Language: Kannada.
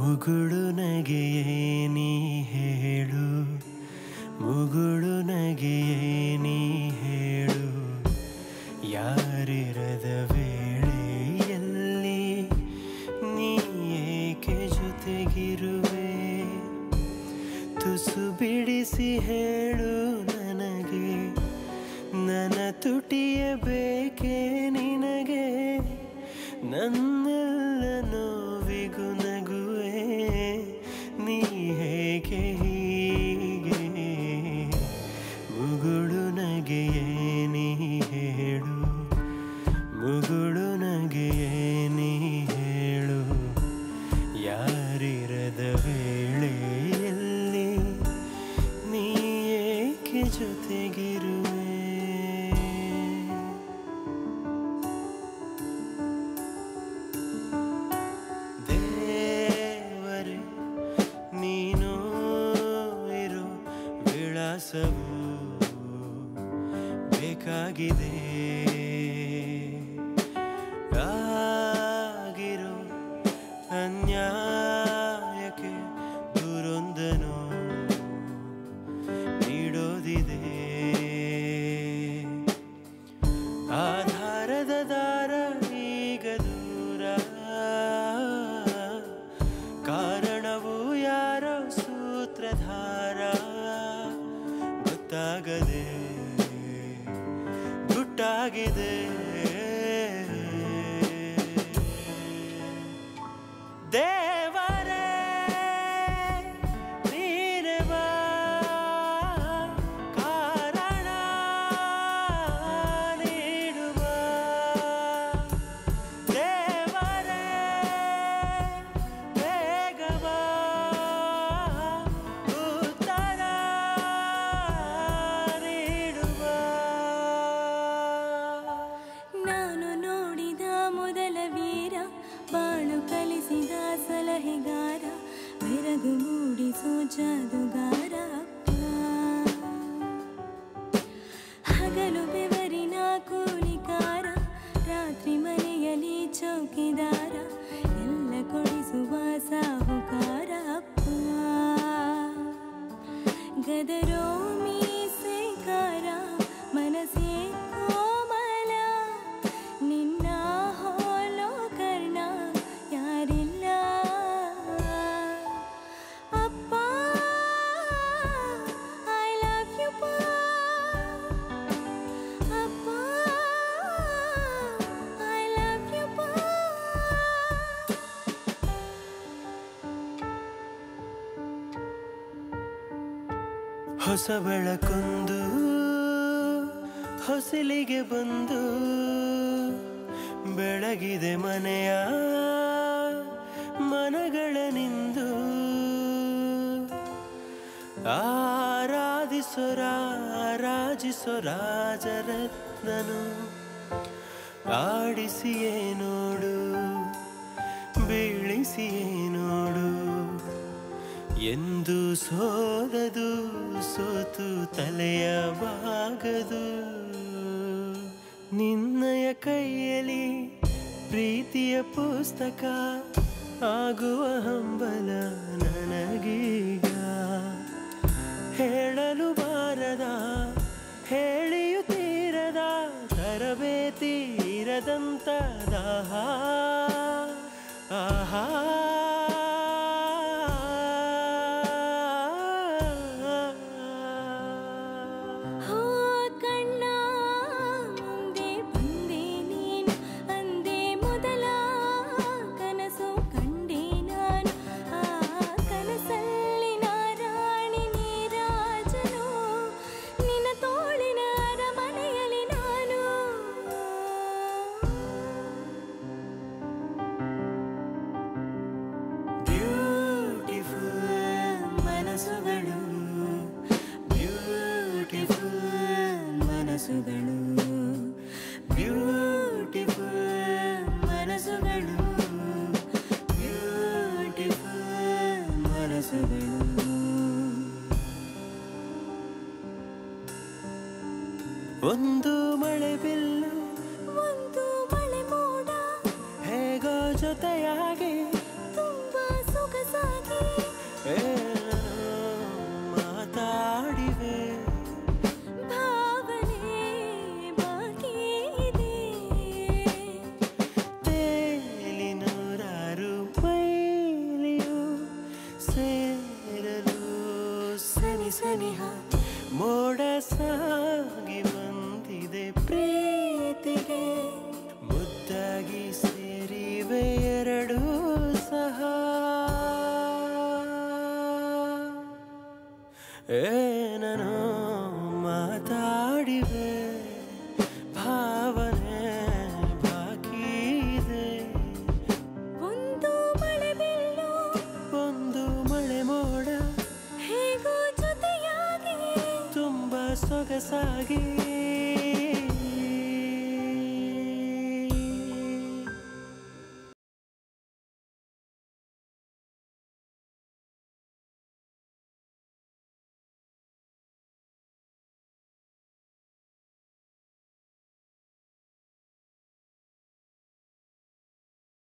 ಮುಗುಳು ನಗೆಯೇ ನೀ ಹೇಳು ಮುಗುಳು ನಗೆಯೇ ನೀ ಹೇಳು ಯಾರಿರದ ವೇಳೆಯಲ್ಲಿ ನೀ ಏಕೆ ಜೊತೆಗಿರುವೆ ತುಸು ಬಿಡಿಸಿ ಹೇಳು ನನಗೆ ನನ್ನ ತುಟಿಯ ಬೇಕೆ ನಿನಗೆ ನನ್ನೆಲ್ಲ ನೋವಿಗೂ ನಗುವೆ ನೀ ಹೇಗೆ ಹೀಗೆ ಮುಗುಳು ನಗೆಯೇ ನೀ ಹೇಳು ಮುಗುಳು ನಗೆಯೇ ನೀ ಹೇಳು ಯಾರಿರದ ವೇಳೆಯಲ್ಲಿ ನೀ ಏಕೆ ಜೊತೆಗಿರುವೆ ದೇವರೇ ನೀನು ಇರೋ ವಿಳಾಸವು ಬೇಕಾಗಿದೆ ಆಗಿರೋ ಅನ್ಯಾಯಕ್ಕೆ ದೂರೊಂದನು ನೀಡೋದಿದೆ ಆಧಾರದ ದಾರ ಈಗ ದೂರ ಕಾರಣವು ಯಾರೋ ಸೂತ್ರಧಾರ ಗೊತ್ತಾಗದೆ ಗುಟ್ಟಾಗಿದೆ ದೇವರೇ ನೀನೆ ಬಾ ಕಾರಣ ನೀಡುವ ದೇವರೇ ಬೇಗ ಬಾ ಉತ್ತರ ನೀಡುವ ನಾನು ನೋಡಿದ ಮೊದಲ ವೀರ ಬಾಳು ಕಲಿಸಿದ ಸಲಹೆಗಾರ ಬೆರಗು ಮೂಡಿಸೋ ಜಾದುಗಾರ ಅಪ್ಪ. ಹಗಲು ಬೆವರಿನ ಕೂಲಿಕಾರ ರಾತ್ರಿ ಮನೆಯಲ್ಲಿ ಚೌಕಿದಾರ ಎಲ್ಲ ಕೊಡಿಸುವ ಸಾಹುಕಾರ ಅಪ್ಪ ಗದರೋ ಮೀಸೆಗಾರ ಮನಸ್ಸೇ ಕೋಮಲ ನಿನ್ನ ಹೋಲೋ ಕರ್ಣ ಯಾರಿಲ್ಲ ಅಪ್ಪ ಐ ಲವ್ ಯು ಅಪ್ಪ ಐ ಲವ್ ಯು ಹೊಸ ಬೆಳಕೊಂದು ಹೊಸಲಿಗೆ ಬಂದು ಬೆಳಗಿದೆ ಮನೆಯ ಮನಗಳ ನಿಂದು ಆರಾಧಿಸೊರ ರಾಜಿಸೊ ರಾಜರತ್ನನು ಆಡಿಸಿಯೇ ನೋಡು ಬೀಳಿಸಿಯೇ ನೋಡು ಎಂದು ಸೋಲದು ಸೋತು ತಲೆಯ ಬಾಗದು ನಿನ್ನಯ ಕೈಯಲ್ಲಿ ಪ್ರೀತಿಯ ಪುಸ್ತಕ ಆಗುವ ಹಂಬಲ ನನಗೀಗ ಹೇಳಲು ಬಾರದ ಹೇಳಿಯು ತೀರದ ತರಬೇತಿ ಇರದಂತ ದಾಹ ಆಹಾ ಹೋ ಕಣ್ಣ ಮುಂದೆ ಬಂದೆ ನೀನು ಅಂದೆ ಮೊದಲ ಕನಸು ಕಂಡೆ ನಾನು ಆ ಕನಸಲ್ಲಿ ನಾರಾಣಿ ನೀರಾಜನು ನಿನ್ನ ತೋಳಿನ ಅರಮನೆಯಲ್ಲಿ ನಾನು ಬ್ಯೂಟಿಫುಲ್ ಮನಸ್ಸುಗಳು ಬ್ಯೂಟಿಫುಲ್ ಮನಸ್ಸುಗಳು ಬ್ಯೂಟಿಫುಲ್ ಮನಸ್ಸುಗಳು ಬ್ಯೂಟಿಫುಲ್ ಮನಸ್ಸುಗಳು ಒಂದು ಮಳೆ ಬಿಲ್ಲು ಒಂದು ಮಳೆ ಮೋಡ ಹೇಗೋ ಜೊತೆಯಾಗಿ ತುಂಬಾ ಸೊಗಸ ಸನಿಹ ಮೋಡ ಸಾಗಿ ಬಂದಿದೆ ಪ್ರೀತಿಗೆ ಮುದ್ದಾಗಿ ಸೇರಿವೆ ಎರಡು ಸಹ ಏನನೋ ಮಾತಾಡಿವೆ ಭಾವನೆ ಬಾಕಿ ಇದೆ ಒಂದು ಮಳೆ ಬಿಲ್ಲು ಒಂದು ಮಳೆ ಮೋಡ ಹೇಗೋ ಜೊತೆಯಾಗಿ ತುಂಬ ಸೊಗಸಾಗಿ